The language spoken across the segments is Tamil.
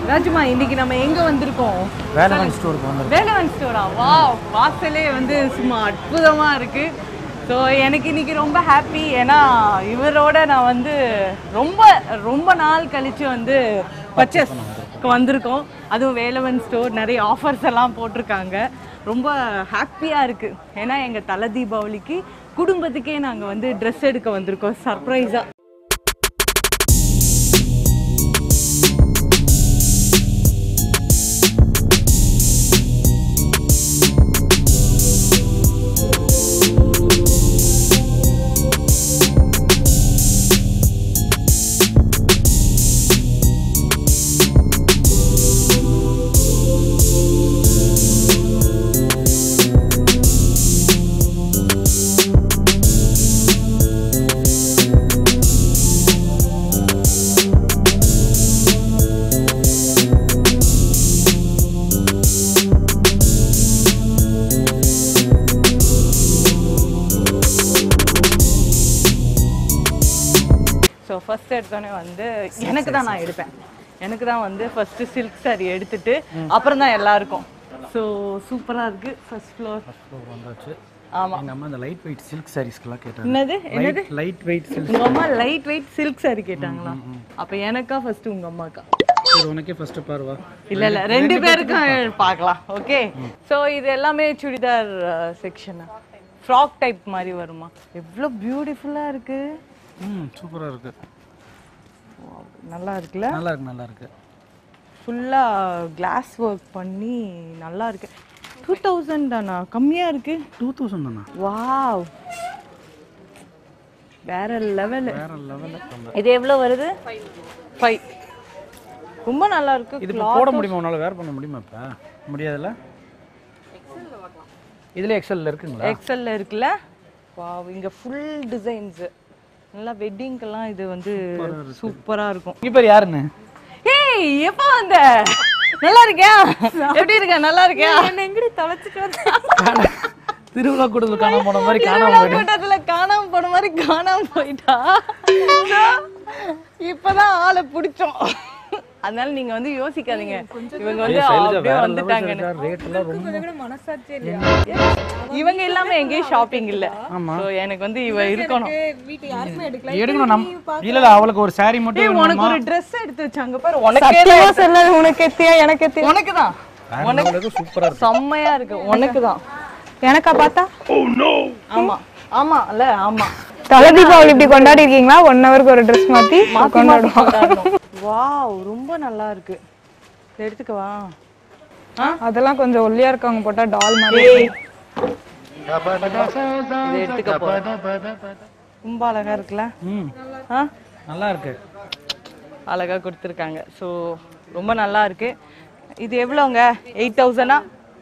ராஜுமா இன்னைக்கு நம்ம எங்க வந்திருக்கோம் வேலவன் ஸ்டோருக்கு வந்து வேலவன் ஸ்டோரா வா வாசலே வந்து சும்மா அற்புதமா இருக்கு ஸோ எனக்கு இன்னைக்கு ரொம்ப ஹாப்பி ஏன்னா இவரோட நான் வந்து ரொம்ப ரொம்ப நாள் கழிச்சு வந்து பர்ச்சேஸ் வந்திருக்கோம் அதுவும் வேலவன் ஸ்டோர் நிறைய ஆஃபர்ஸ் எல்லாம் போட்டிருக்காங்க ரொம்ப ஹாப்பியாக இருக்குது ஏன்னா எங்கள் தலை தீபாவளிக்கு குடும்பத்துக்கே நாங்கள் வந்து ட்ரெஸ் எடுக்க வந்திருக்கோம் சர்ப்ரைஸாக ஸோ ஃபர்ஸ்ட் எடுத்தோடனே வந்து எனக்கு தான் நான் எடுப்பேன் எனக்கு தான் வந்து ஃபர்ஸ்ட் சில்க் saree எடுத்துட்டு அப்புறம் தான் எல்லாருக்கும் ஸோ சூப்பராக இருக்கு ஃபர்ஸ்ட் ஃப்ளோர் ஸ்டோர் வந்தாச்சு ஆமாம் எங்கள் அம்மா இந்த லைட் வெயிட் சில்க் சாரீஸ்க்கெல்லாம் கேட்டாங்க என்னது என்னது லைட் வெயிட் சில்க் உங்க அம்மா லைட் வெயிட் சில்க் saree கேட்டாங்களா அப்போ எனக்கா ஃபர்ஸ்ட் உங்க அம்மாக்கா சரி உனக்கே ஃபர்ஸ்ட் பாருவா இல்ல இல்ல ரெண்டு பேருக்கும் பார்க்கலாம் ஓகே ஸோ இது எல்லாமே சுடிதார் செக்ஷனா ஃப்ராக் டைப் மாதிரி வருமா எவ்வளோ பியூட்டிஃபுல்லாக இருக்கு ம் சூப்பராக இருக்கு நல்லா இருக்குல்ல நல்லா இருக்கு நல்லா இருக்கு ஃபுல்லாக கிளாஸ் ஒர்க் பண்ணி நல்லா இருக்கு டூ தௌசண்ட் தானா கம்மியாக இருக்கு டூ தௌசண்ட் தானா வாவ் வேற லெவல் வேற லெவலில் இது எவ்வளோ வருது ஃபைவ் ரொம்ப நல்லா இருக்கு இது இப்போ போட முடியுமா உன்னால வேர் பண்ண முடியுமா இப்போ முடியாதுல்ல இதுல எக்ஸல்ல இருக்குங்களா எக்ஸல்ல இருக்குல்ல வாவ் இங்க ஃபுல் டிசைன்ஸ் நல்லா வெட்டிங்க்கெல்லாம் இது வந்து சூப்பரா இருக்கும் இங்க பேர் யாருன்னு ஏய் எப்போ வந்த நல்லா இருக்கியா எப்படி இருக்க நல்லா இருக்கியா என்ன எங்கடி தொலைச்சிட்டு வந்த திருவிழா கூட்டத்தில் காணாம போன மாதிரி காணாம திருவிழா கூட்டத்துல காணாம போன மாதிரி காணாம போயிட்டா இப்பதான் ஆளை பிடிச்சோம் அதனால நீங்க வந்து யோசிக்காதீங்க இவங்க வந்து அப்படியே வந்துட்டாங்கன்னு ரேட் எல்லாம் ரொம்ப இவங்க இல்லாம எங்கேயும் ஷாப்பிங் இல்ல So, எனக்கு வந்து இவ இருக்கணும் எடுக்கணும் நம் இல்ல இல்ல அவளுக்கு ஒரு saree மட்டும் ஏய், உனக்கு ஒரு Dress எடுத்து வச்சாங்க பாரு உனக்கே சத்தியமா சொல்லாது உனக்கு எத்தியா எனக்கு எத்தியா உனக்கு தான் வேணும் சூப்பரா இருக்கு செம்மையா இருக்கு உனக்கு தான் எனக்கா பார்த்தா ஆமா ஆமா இல்ல ஆமா தலை தீபாவளி இப்படி கொண்டாடி இருக்கீங்களா ஒன் ஹவருக்கு ஒரு ட்ரெஸ் மாத்தி கொண்டாடுவோம் வாவ் ரொம்ப நல்லா இருக்கு இதை எடுத்துக்கவா அதெல்லாம் கொஞ்சம் ஒல்லியா இருக்கவங்க போட்டா டால் மாதிரி ஏய் இதை எடுத்துக்க போறேன் ரொம்ப அழகா இருக்குல்ல ம் ஆ நல்லா இருக்கு அழகா கொடுத்துருக்காங்க ஸோ ரொம்ப நல்லா இருக்கு இது எவ்வளோங்க எயிட் தௌசண்டா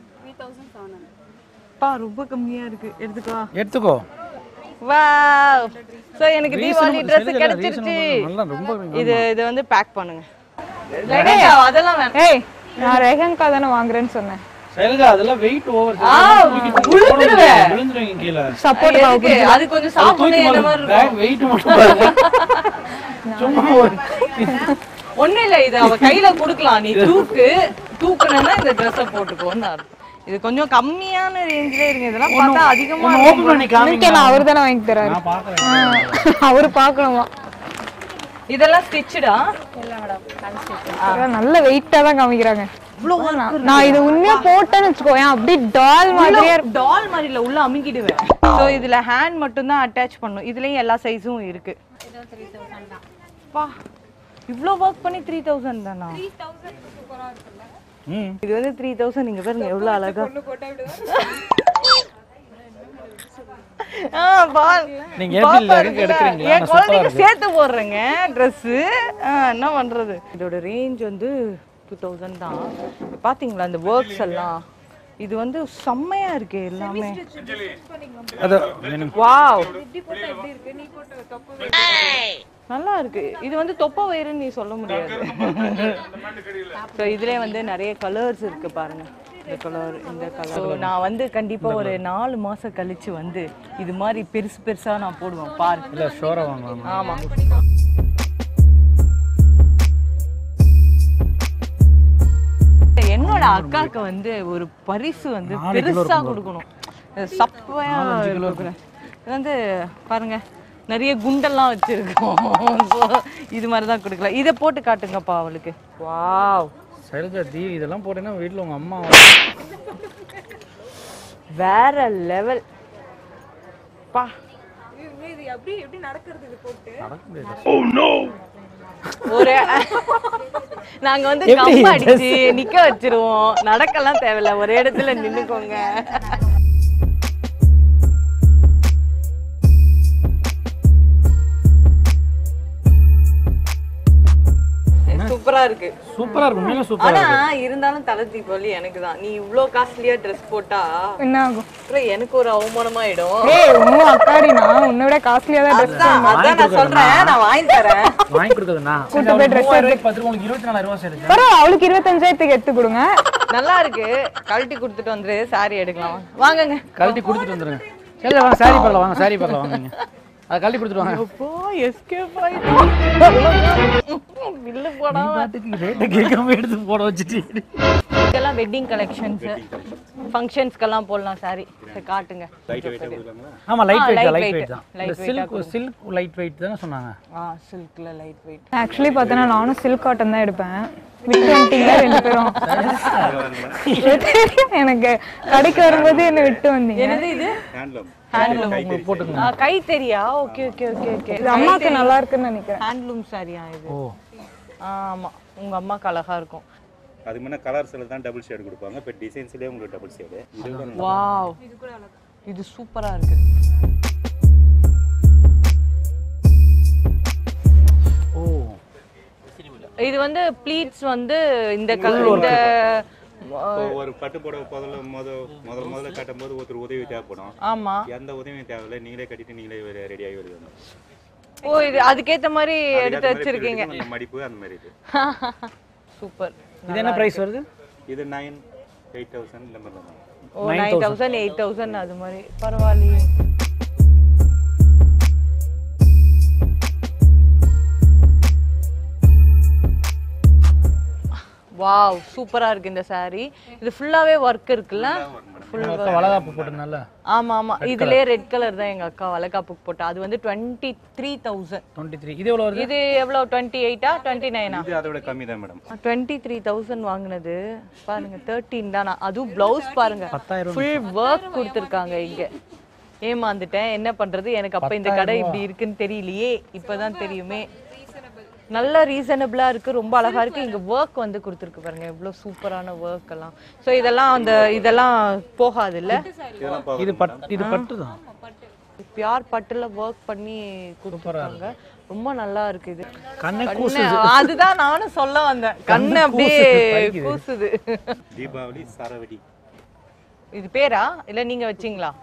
பா ரொம்ப கம்மியா இருக்கு எடுத்துக்கவா எடுத்துக்கோ வாவ் ஸோ எனக்கு தீபாவளி Reasonable- ட்ரெஸ் சரியா, கிடைச்சிருச்சு reasonable. நல்லா ரொம்ப இது இது வந்து பேக் பண்ணுங்க ஏய், அதெல்லாம் வேணாம் ஏய் நான் ரெஹங்கா தானே வாங்குறேன்னு சொன்னேன் சைலஜா அதெல்லாம் வெயிட் ஓவர் ஆ, விழுந்துருவேன். விழுந்துருவீங்க கீழே சப்போர்ட் எதுக்கு? அது கொஞ்சம் சாப்பிடணும் என்ன மாதிரி இருக்கும் பேக் வெயிட் மட்டும் பாருங்க சும்மா ஒரு ஒண்ணும் இல்ல இது அவ கையில குடுக்கலாம் நீ தூக்கு தூக்குனா இந்த ட்ரெஸ்ஸ போட்டுக்கோன்னு அர்த்தம் இது கொஞ்சம் கம்மியான ரேஞ்சிலே இருக்கு இதெல்லாம் பார்த்தா அதிகமா ஒண்ணு ஓபன் பண்ணி காமிங்க இன்னைக்கு நான் அவர் தானே வாங்கி தராரு நான் பாக்குறேன் அவரு பார்க்கணுமா இதெல்லாம் ஸ்டிச்சுடா அதான் நல்ல வெயிட்டா தான் காமிக்கிறாங்க நான் நான் இது உண்மையா போட்டேன்னு வச்சுக்கோயேன் அப்படியே டால் மாதிரியே இருக்கும் டால் மாதிரி இல்ல உள்ள அமுக்கிடுவேன் சோ இதுல ஹேண்ட் மட்டும் தான் அட்டாச் பண்ணும் இதுலயும் எல்லா சைஸும் இருக்கு பா இவ்ளோ ஒர்க் பண்ணி த்ரீ தௌசண்ட் தானா ம் இது வந்து த்ரீ தௌசண்ட் நீங்க பாருங்க எவ்வளவு அழகா ஆ, பா- நீங்க எப்படி பாப்பா இருக்கு இருக்குல்ல? எடுக்கிறீங்களா? என் நான் சூப்பரா குழந்தைக்கு இருக்கு. சேர்த்து போடுறேங்க ட்ரெஸ் என்ன பண்றது இதோட ரேஞ்ச் வந்து டூ தௌசண்ட் தான் பாத்தீங்களா இந்த ஒர்க்ஸ் எல்லாம் இது வந்து செம்மையா இருக்கு எல்லாமே அது வேணும் வாவ் நல்லா இருக்கு இது வந்து தொப்பை வயிறுன்னு நீ சொல்ல முடியாது ஸோ இதுலயே வந்து நிறைய கலர்ஸ் இருக்கு பாருங்க இந்த கலர் இந்த கலர் நான் வந்து கண்டிப்பா ஒரு நாலு மாசம் கழிச்சு வந்து இது மாதிரி பெருசு பெருசா நான் போடுவேன் பாரு இல்ல ஷோரா வாங்கலாம் ஆமா என்னோட அக்காவுக்கு வந்து ஒரு பரிசு வந்து பெருசா கொடுக்கணும் சப்பையா இருக்கக்கூடாது. இது வந்து பாருங்க நிறைய குண்டெல்லாம் வச்சிருக்கோம் ஸோ இது மாதிரி தான் கொடுக்கலாம் இதை போட்டு காட்டுங்கப்பா அவளுக்கு வாவ் சைலஜா தீ இதெல்லாம் போட்டேன்னா வீட்டில் உங்கள் அம்மா வேற லெவல் பா நடக்க முடியாது ஒரு நாங்க வந்து கம்பு அடிச்சு நிக்க வச்சிருவோம் நடக்கலாம் தேவையில்ல ஒரே இடத்துல நின்னுக்கோங்க சூப்பரா இருக்கு சூப்பராக இருக்கும் மேலே சூப்பராக ஆனா இருந்தாலும் தலை தீபாவளி எனக்கு தான் நீ இவ்ளோ காஸ்ட்லியா ட்ரெஸ் போட்டா என்ன ஆகும் அப்புறம் எனக்கு ஒரு அவமானமாயிடும் ஏய் உன் அக்காடி நான் உன்னை விட காஸ்ட்லியா தான் ட்ரெஸ் அதான் அதான் நான் சொல்றேன் நான் வாங்கி தரேன் வாங்கி கொடுக்குறதுண்ணா கூட்டு போய் dress மூவாயிரம் பத்து உங்களுக்கு இருபத்தி நாலாயிரம் ரூபா சைலஜா பரவாயில்ல அவளுக்கு இருபத்தஞ்சாயிரத்துக்கு எடுத்து கொடுங்க நல்லா இருக்கு கழட்டி கொடுத்துட்டு வந்துரு சாரி எடுக்கலாம் வாங்குங்க கழட்டி கொடுத்துட்டு வந்துருங்க சரி வாங்க சாரி பார்க்கலாம் வாங்க சாரி பார்க்கலாம் வாங்க அதை கழட்டி கொடுத்துட்டு வாங்க அப்போ எஸ்கேப் ஆயிட்டோம் பில்லு போடாம பாட்டுக்கு ரேட்டை கேட்காம எடுத்து போட வச்சுட்டு இதெல்லாம் வெட்டிங் கலெக்ஷன்ஸ் ஃபங்க்ஷன்ஸ்க்கெல்லாம் போடலாம் சாரி சரி காட்டுங்க ஆமா லைட் ஆ, weight light light weight. Weight தான் Light இந்த சில்க் சில்க் லைட் வெயிட் தானே சொன்னாங்க ஆ சில்க்ல லைட் வெயிட் ஆக்சுவலி பார்த்தோன்னா நானும் சில்க் காட்டன் தான் எடுப்பேன் விட்டு வந்துட்டீங்க ரெண்டு பேரும் தெரியும் எனக்கு கடைக்கு வரும்போது என்ன விட்டு வந்தீங்க என்னது இது ஹேண்ட்லூம் போட்டுக்கோங்க கை தெரியா ஓகே ஓகே ஓகே ஓகே இது அம்மாக்கு நல்லா இருக்குன்னு நினைக்கிறேன் ஹேண்ட்லூம் சாரியா இது ஓ ஆமா உங்க அம்மாக்கு அழகா இருக்கும் அதுக்கு முன்னே கலர்ஸில் தான் டபுள் ஷேட் கொடுப்பாங்க இப்போ டிசைன்ஸ்லேயே உங்களுக்கு டபுள் ஷேடு இது கூட வாவ் இது சூப்பரா இருக்கு ஓ இது வந்து ப்ளீட்ஸ் வந்து இந்த கலர் இந்த இப்போ ஒரு பட்டு புடவை முதல்ல முத முதல் முதல்ல கட்டும்போது ஒருத்தர் உதவி தேவைப்படும் ஆமா எந்த உதவியும் தேவையில்லை நீங்களே கட்டிட்டு நீங்களே ரெடியாகி வருவாங்க ஓ இது அதுக்கேத்த மாதிரி எடுத்து அதுக்கேத்த மாதிரி வச்சிருக்கீங்க பிரிவுக்கு அந்த மடிப்பு அந்த மாதிரி இது சூப்பர் இது என்ன பிரைஸ் வருது இது நைன் எயிட் தௌசண்ட் இந்த மாதிரி தான் oh nine thousand eight thousand அது மாதிரி பரவாயில்லையே வாவ் சூப்பரா இருக்கு இந்த saree இது ஃபுல்லாவே ஒர்க் இருக்குல்ல ஃபுல் அக்கா வளகாப்பு போட்டிருந்தால ஆமா ஆமா இதுலயே ரெட் கலர் தான் எங்க அக்கா வளகாப்புக்கு போட்டா அது வந்து twenty three thousand twenty three இது எவ்வளோ வருது இது எவ்வளோ டுவெண்ட்டி எயிட்டா டுவெண்ட்டி நைனா இது அதோட கம்மி தான் மேடம் டுவெண்ட்டி த்ரீ தௌசண்ட் வாங்கினது பாருங்க தேர்ட்டீன் தானா அதுவும் பிளவுஸ் பாருங்க பத்தாயிரம் ஃபுல் ஒர்க் கொடுத்துருக்காங்க இங்க ஏமாந்துட்டேன் என்ன பண்றது எனக்கு அப்ப இந்த கடை இப்படி இருக்குன்னு தெரியலையே இப்பதான் தெரியுமே நல்ல ரீசனபிளா இருக்கு ரொம்ப அழகா இருக்கு இங்க ஒர்க் வந்து கொடுத்துருக்கு பாருங்க எவ்வளவு சூப்பரான ஒர்க் எல்லாம் சோ இதெல்லாம் அந்த இதெல்லாம் போகாது இல்ல இதெல்லாம் பார்க்க இது பட் இது பட்டு தான் பியார் பட்டுல ஒர்க் பண்ணி கொடுத்துருக்காங்க ரொம்ப நல்லா இருக்கு இது கண்ணை கண்ணு அதுதான் நானும் சொல்ல வந்தேன் கண்ணு அப்படியே கூசுது தீபாவளி சரவடி இது பேரா இல்ல நீங்க வச்சீங்களா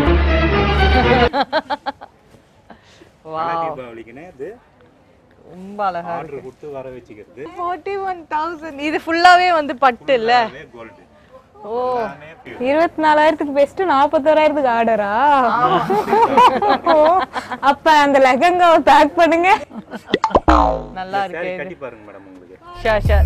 வா தீபாவளிக்குன்னு இது ரொம்ப அழகா ஆர்டர் கொடுத்து வர வச்சுக்கிறது ஃபார்ட்டி ஒன் தௌசண்ட் இது ஃபுல்லாவே வந்து பட்டு இல்ல கோல்டு ஓ இருபத்தி நாலாயிரத்துக்கு பெஸ்ட் நாற்பத்தோராயிரத்துக்கு ஆர்டரா அப்ப அந்த லெஹங்காவை பேக் பண்ணுங்க நல்லா இருக்கு சரி கட்டி பாருங்க மேடம் உங்களுக்கு ஷார் ஷார்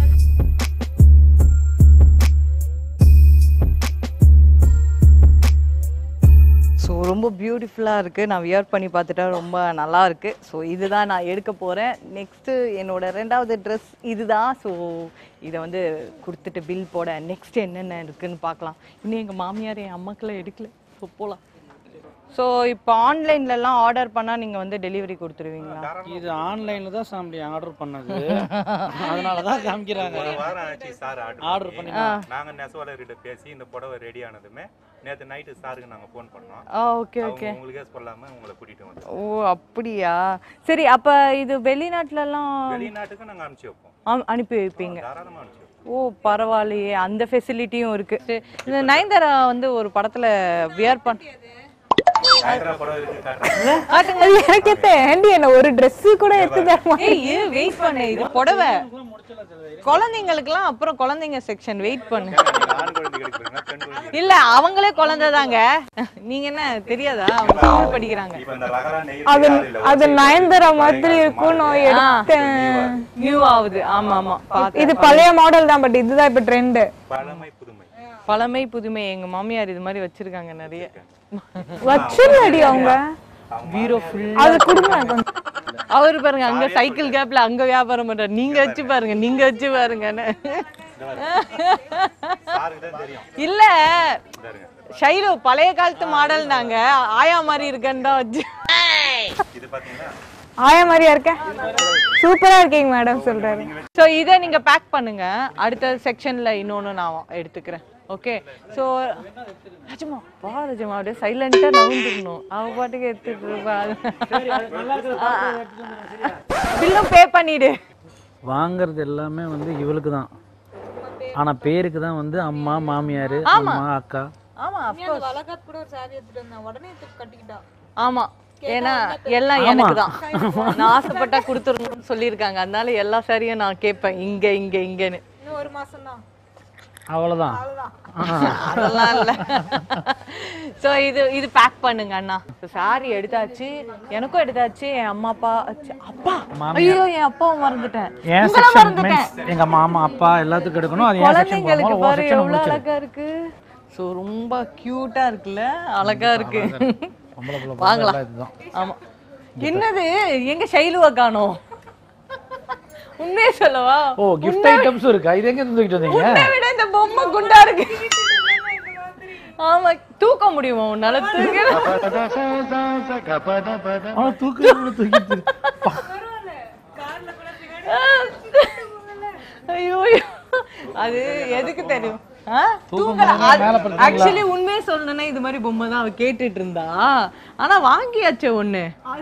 ஸோ ரொம்ப பியூட்டிஃபுல்லாக இருக்குது நான் வியர் பண்ணி பார்த்துட்டா ரொம்ப நல்லா இருக்குது ஸோ இதுதான் நான் எடுக்க போகிறேன் நெக்ஸ்ட்டு என்னோட ரெண்டாவது ட்ரெஸ் இதுதான் ஸோ இதை வந்து கொடுத்துட்டு பில் போட நெக்ஸ்ட் என்னென்ன இருக்குன்னு பார்க்கலாம் இன்னும் எங்கள் மாமியார் என் அம்மாக்கெல்லாம் எடுக்கல ஸோ போகலாம் ஸோ இப்போ ஆன்லைன்லலாம் ஆர்டர் பண்ணால் நீங்கள் வந்து டெலிவரி கொடுத்துருவீங்களா இது ஆன்லைன்ல தான் சாமி ஆர்டர் பண்ணது அதனால தான் காமிக்கிறாங்க ஒரு வாரம் ஆச்சு சார் ஆர்டர் ஆர்டர் பண்ணி நாங்க நெசவாளர்கிட்ட பேசி இந்த புடவை ரெடி ஆனதுமே நேத்து நைட்டு சாருக்கு நாங்க ஃபோன் பண்ணோம் ஆ ஓகே அவங்க உங்களுக்கே சொல்லாம உங்களை கூட்டிட்டு வந்தோம் ஓ அப்படியா சரி அப்ப இது வெளிநாட்டுலலாம் வெளிநாட்டுக்கு நாங்க அனுப்பிச்சு வைப்போம் அம்- அனுப்பி வைப்பீங்க தாராளமா அனுப்பிச்சு வைப்போம் ஓ பரவாயில்லையே அந்த ஃபெசிலிட்டியும் இருக்கு சரி, இந்த நயன்தாரா வந்து ஒரு படத்துல வியர் பண் ஆயிரம் படம் இருக்கு காட்டுறேன். காட்டுங்க அது எனக்கு எத்த ஆண்டி என்ன ஒரு Dress கூட எடுத்து தருமா ஏய் வெயிட் பண்ணு இது புடவை குழந்தைங்களுக்குலாம் அப்புறம் குழந்தைங்க செக்ஷன் வெயிட் பண்ணு நீங்க ஆண் குழந்தைகளுக்கு போறீங்களா, பெண் குழந்தைகளுக்கு இல்ல அவங்களே குழந்தை தாங்க நீங்க என்ன தெரியாதா அவங்க ஸ்கூல் படிக்கிறாங்க இப்ப இந்த லகரா நெய்யறதுக்கு அது ஆள் இல்ல. அது நயன்தாரா மாதிரி இருக்கும் நான் எடுத்தேன் நியூ ஆகுது ஆமா ஆமா பார்த்தேன். இது பழைய மாடல் தான் பட் இதுதான் இப்ப ட்ரெண்ட் பழமை புதுமை பழமை புதுமை எங்க மாமியார் இது மாதிரி வச்சிருக்காங்க நிறைய வச்சிருந்தடி அவங்க பீரோ ஃபுல் அது கொடுங்க கொஞ்சம் அவரு பாருங்க அங்க சைக்கிள் கேப்ல அங்க வியாபாரம் பண்றாரு நீங்க வச்சு பாருங்க நீங்க வச்சு பாருங்கன்னு சாருக்கு தான் தெரியும் இல்ல ஷைலு பழைய காலத்து மாடல் நாங்க ஆயா மாதிரி இருக்கேன்னு தான் வச்சு இது பாத்தீங்கன்னா ஆயா மாதிரியா இருக்க சூப்பரா இருக்கீங்க மேடம் சொல்றாரு ஸோ இதை நீங்க பேக் பண்ணுங்க அடுத்த செக்ஷன்ல இன்னொன்னு நான் எடுத்துக்கிறேன் ஓகே ஸோ ரஜமா வா ரஜமா அப்படியே சைலண்டா நவுந்துக்கணும் அவ பாட்டுக்கு எடுத்துட்டு இருப்பா பில்லும் பே பண்ணிடு வாங்குறது எல்லாமே வந்து இவளுக்கு தான் ஆனா பேருக்கு தான் வந்து அம்மா மாமியார் அம்மா அக்கா ஆமா ஆமா ஏன்னா எல்லாம் எனக்கு தான் நான் ஆசைப்பட்டா கொடுத்துடணும்னு சொல்லியிருக்காங்க அதனால எல்லா சாரியும் நான் கேட்பேன் இங்க இங்க இங்கன்னு அவ்வளவுதான் அதெல்லாம் இல்ல சோ இது இது பேக் பண்ணுங்க அண்ணா சாரி எடுத்தாச்சு எனக்கும் எடுத்தாச்சு என் அம்மா அப்பா ச்ச, அப்பா ஐயோ என் அப்பாவை மறந்துட்டேன் என் உங்களை செக்ஷன் மறந்துட்டேன் மீன்ஸ் எங்க மாமா அப்பா எல்லாத்துக்கும் எடுக்கணும் அது என் செக்ஷன் குழந்தைங்களுக்கு போகும்போது பாரு செக்ஷன் எவ்வளவு முடிச்சிரு அழகா இருக்கு சோ ரொம்ப கியூட்டா இருக்குல்ல அழகா இருக்கு பொம்பளை புள்ள வாங்கலாம். பிறந்தா இதுதான் ஆமா என்னது எங்க ஷைலுவ காணோம் உண்மையே சொல்லவா ஓ கிஃப்ட் ஐட்டம்ஸும் இருக்கா இது எங்க இருந்து தூக்கிட்டு வந்தீங்க உன்னை விட இந்த பொம்மை குண்டா இருக்கு ஆமா தூக்க முடியுமா உன்னால தூக்க ஆனா தூக்கு தூக்கிட்டு ஐயோ ஐயோ. அது எதுக்கு தெரியும் தூக்கம் போது மேல படுத்தீங்களா? ஆக்சுவலி உண்மையே சொல்லணும்னா இது மாதிரி பொம்மை தான் அவ கேட்டுட்டு இருந்தா ஆனா வாங்கியாச்சே ஒண்ணு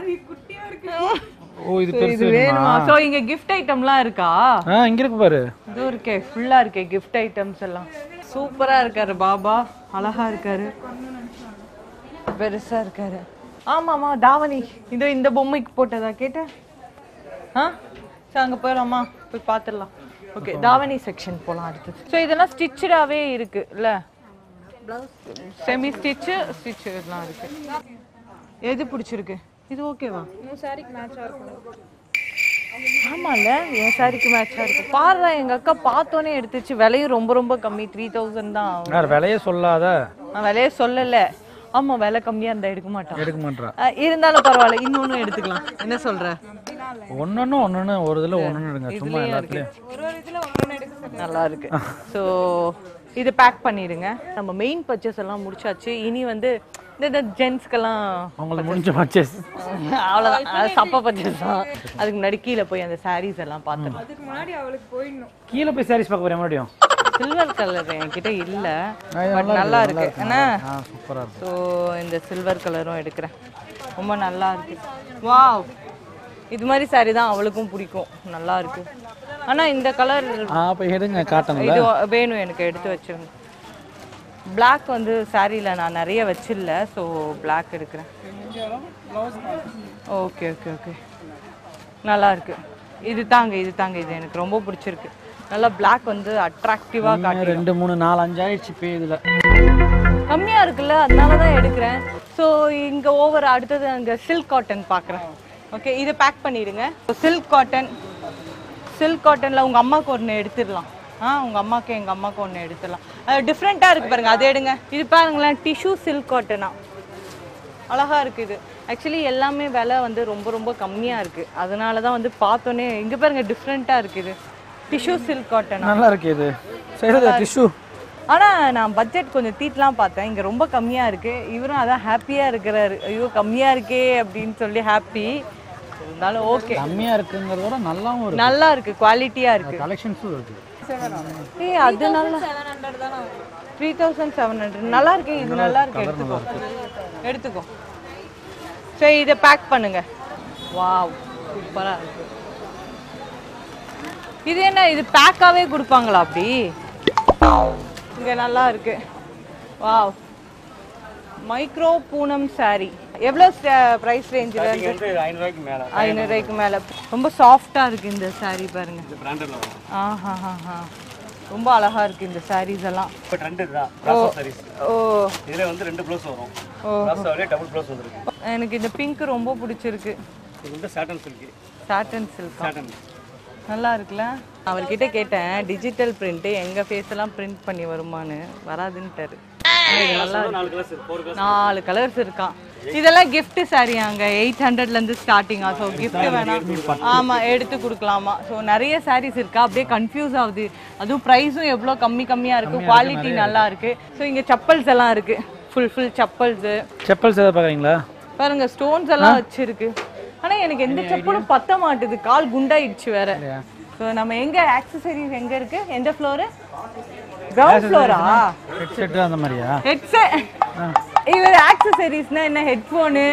ஓ இது So, பெருசு இது வேணுமா சோ இங்க gift ஐட்டம்லாம் இருக்கா ஆ இங்க இருக்கு பாரு இதோ இருக்கே ஃபுல்லா இருக்கே gift ஐட்டம்ஸ் எல்லாம் சூப்பரா இருக்காரு பாபா அழகா இருக்காரு பெருசா இருக்காரு ஆமாமா தாவணி இதோ இந்த பொம்மைக்கு போட்டதா கேட்ட ஆ சரி அங்க போயிடலாமா போய் பார்த்துடலாம் ஓகே தாவணி செக்ஷன் போலாம் அடுத்து ஸோ இதெல்லாம் ஸ்டிச்சடாவே இருக்கு இல்ல செமி ஸ்டிச்சு ஸ்டிச் எல்லாம் இருக்கு எது பிடிச்சிருக்கு இது ஓகேவா ஆமால என் சாரிக்கு மேட்சா இருக்கு பாருடா எங்க அக்கா பார்த்தோன்னே எடுத்துச்சு விலையும் ரொம்ப ரொம்ப கம்மி த்ரீ தௌசண்ட் தான் ஆகும். வேற விலையே சொல்லாத நான் விலையே சொல்லல ஆமா விலை கம்மியா இருந்தா எடுக்க மாட்டான் எடுக்க மாட்டா அஹ், இருந்தாலும் பரவாயில்ல இன்னொன்னு எடுத்துக்கலாம் என்ன சொல்ற ஒன்னொன்னு ஒன்னொன்னு ஒரு இதுல ஒன்னொன்னு எடுங்க சும்மா எல்லாத்துலயும் நல்லா இருக்கு ஸோ இது பேக் பண்ணிடுங்க நம்ம மெயின் பர்ச்சேஸ் எல்லாம் முடிச்சாச்சு இனி வந்து இந்த இந்த ஜென்ஸ்க்கெல்லாம் அவங்களுக்கு முடிஞ்ச பர்ச்சேஸ் அவ்வளோதான் அது சப்ப பர்ச்சேஸ் தான் அதுக்கு முன்னாடி கீழே போய் அந்த சாரீஸ் எல்லாம் பார்த்துக்கலாம் கீழே போய் சாரீஸ் பார்க்க போறேன் மறுபடியும் சில்வர் கலர் என்கிட்ட இல்ல ஆ, இது பட் நல்லா இருக்கு என்ன ஆ சூப்பரா இருக்கு ஸோ இந்த சில்வர் கலரும் எடுக்கிறேன் ரொம்ப நல்லா இருக்கு வாவ் இது மாதிரி சாரி தான் அவளுக்கும் பிடிக்கும் நல்லா இருக்கு ஆனா இந்த கலர் ஆ அப்ப எடுங்க காட்டன்ல இது வேணும் எனக்கு எடுத்து வச்சிருங்க Black வந்து சாரியில் நான் நிறைய வச்சில்ல ஸோ Black எடுக்கிறேன் ஓகே ஓகே ஓகே நல்லா இருக்கு இது தாங்க இது தாங்க இது எனக்கு ரொம்ப பிடிச்சிருக்கு நல்லா Black வந்து அட்ராக்டிவாக காட்டி ரெண்டு மூணு நாலு அஞ்சு ஆயிடுச்சு இப்போ இதுல கம்மியா இருக்குல்ல அதனால தான் எடுக்கிறேன் ஸோ இங்க ஓவர் அடுத்தது அங்க சில்க் காட்டன் பார்க்குறேன் ஓகே இதை பேக் பண்ணிடுங்க சில்க் காட்டன் சில்க் காட்டன்ல உங்க அம்மாவுக்கு ஒன்று எடுத்துடலாம் ஆ உங்க அம்மாக்கு எங்க அம்மாவுக்கு ஒன்று எடுத்துடலாம் அது டிஃப்ரெண்ட்டாக இருக்கு பாருங்க அதை எடுங்க இது பாருங்களேன் டிஷ்யூ சில்க் காட்டனா அழகா இருக்கு இது ஆக்சுவலி எல்லாமே விலை வந்து ரொம்ப ரொம்ப கம்மியா இருக்கு அதனால தான் வந்து பார்த்தோன்னே இங்க பாருங்க டிஃப்ரெண்ட்டாக இருக்கு இது டிஷ்யூ சில்க் காட்டனா நல்லா இருக்கு இது சரி டிஷ்யூ ஆனா நான் பட்ஜெட் கொஞ்சம் தீட்லாம் பார்த்தேன் இங்க ரொம்ப கம்மியா இருக்கு இவரும் அதான் ஹாப்பியா இருக்கிறாரு ஐயோ கம்மியா இருக்கே அப்படின்னு சொல்லி ஹாப்பி இருந்தாலும் ஓகே கம்மியா இருக்குங்கிறத விட நல்லாவும் இருக்கு நல்லா இருக்கு குவாலிட்டியா இருக்கு கலெக்ஷன்ஸும் இருக்கு ஏய் அது நல்லா த்ரீ தௌசண்ட் செவன் ஹண்ட்ரட் நல்லா இருக்கு இது நல்லா இருக்கு எடுத்துக்கோ எடுத்துக்கோ சரி இதை பேக் பண்ணுங்க வாவ் சூப்பரா இருக்கு இது என்ன இது பேக்காவே கொடுப்பாங்களா அப்படி இங்க நல்லா இருக்கு வாவ் மைக்ரோ பூனம் saree எவ்வளோ ப்ரைஸ் ரேஞ்சில் இங்க வந்து ஐநூறுரூவாய்க்கு மேலே ஐநூறுரூவாய்க்கு மேலே ரொம்ப சாஃப்டாக இருக்குது இந்த saree பாருங்க இது பிராண்டட்ல வரும் ஆஹா ரொம்ப அழகா இருக்கு இந்த sarees எல்லாம் இப்போ ட்ரெண்ட் இதுதான் ராசோ சாரீஸ் ஓ இதில் வந்து ரெண்டு ப்ளவுஸ் வரும் ராசோவிலே டபுள் ப்ளவுஸ் வந்துருக்கு எனக்கு இந்த பிங்க் ரொம்ப பிடிச்சிருக்கு இது வந்து satin silky satin silk satin நல்லா இருக்குல்ல அவர்கிட்ட கேட்டேன் டிஜிட்டல் பிரிண்ட் எங்க ஃபேஸ் எல்லாம் பிரிண்ட் பண்ணி வருமான்னு வராதுன்ட்டாரு ஆனா இது நல்லா இருக்கு. நாலு கிளாஸ் ஃபோர் கிளாஸ் நாலு கலர்ஸ் இருக்கான் இதெல்லாம் gift saree அங்க எயிட் ஹண்ட்ரட்ல இருந்து ஸ்டார்டிங்கா ஸோ gift வேணாம் ஆமா எடுத்து கொடுக்கலாமா ஸோ நிறைய sarees இருக்கா அப்படியே கன்ஃபியூஸ் ஆகுது அதுவும் ப்ரைஸும் எவ்வளோ கம்மி கம்மியா இருக்கு குவாலிட்டி நல்லா இருக்கு ஸோ இங்க செப்பல்ஸ் எல்லாம் இருக்கு ஃபுல் ஃபுல் செப்பல்ஸ் செப்பல்ஸ் எதாவது பார்க்குறீங்களா பாருங்க ஸ்டோன்ஸ் எல்லாம் வச்சிருக்கு ஆனா எனக்கு எந்த செப்பலும் பத்த மாட்டுது கால் குண்டாயிடுச்சு வேற ஸோ நம்ம எங்க ஆக்சசரிஸ் எங்க இருக்கு எந்த ஃப்ளோரு கிரவுண்ட் ஃப்ளோரா ஹெட்செட்டு அந்த மாதிரியா ஹெட்செட் இவர் ஆக்சசரிஸ்னா என்ன ஹெட்ஃபோனு